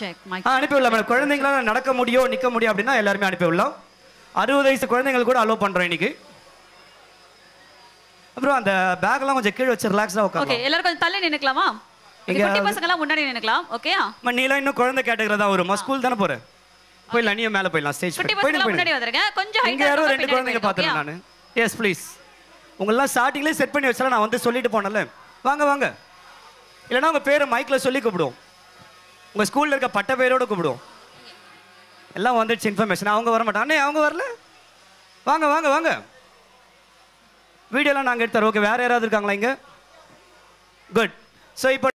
check. Mic ஆ அனுப்பி விடலாம் madam குழந்தைங்களாம் நடக்க முடியும் நிற்க முடியும் அப்படின்னா எல்லாருமே அனுப்பி விடலாம் அறுபது வயசு குழந்தைங்கள் கூட அலோவ் பண்ணுறோம் இன்னைக்கு அப்புறம் அந்த பேக்லாம் கொஞ்சம் கீழே வச்சு ரிலாக்ஸாக ஓகே உட்காந்து எல்லாரும் கொஞ்சம் தள்ளி நின்னுக்கலாமா Okay, இங்க குட்டி பசங்க எல்லாம் முன்னாடி நின்னுக்கலாம் ஓகேயா நீலாம் இன்னும் குழந்தை கேட்டகரி தான் வருமா ஸ்கூல் தானே போகிறேன் போயிடலாம் நீயும் மேலே போயிடலாம் ஸ்டேஜ் குட்டி போயிடு பசங்க எல்லாம் போயிடு முன்னாடி வந்துருங்க கொஞ்சம் இங்கே ஹைட்டா யாரோ இருக்கவங்க ரெண்டு பின்னாடி குழந்தைங்க போயிடுங்க, பார்த்துறேன் ஓகேயா? நான் எஸ் ப்ளீஸ் உங்களெல்லாம் ஸ்டார்டிங்லேயே செட் பண்ணி வச்சால நான் வந்து சொல்லிட்டு போனேன்ல வாங்க வாங்க இல்லைன்னா உங்கள் பேரை மைக்கில் சொல்லி கூப்பிடுவோம் உங்கள் ஸ்கூலில் இருக்க பட்ட பேரோட கூப்பிடுவோம் எல்லாம் வந்துடுச்சு இன்ஃபர்மேஷன் அவங்க வர மாட்டாங்க அண்ணே அவங்க வரல வாங்க வாங்க வாங்க வீடியோலாம் நாங்கள் எடுத்தார் ஓகே வேறு யாராவது இருக்காங்களா இங்கே குட் ஸோ இப்போ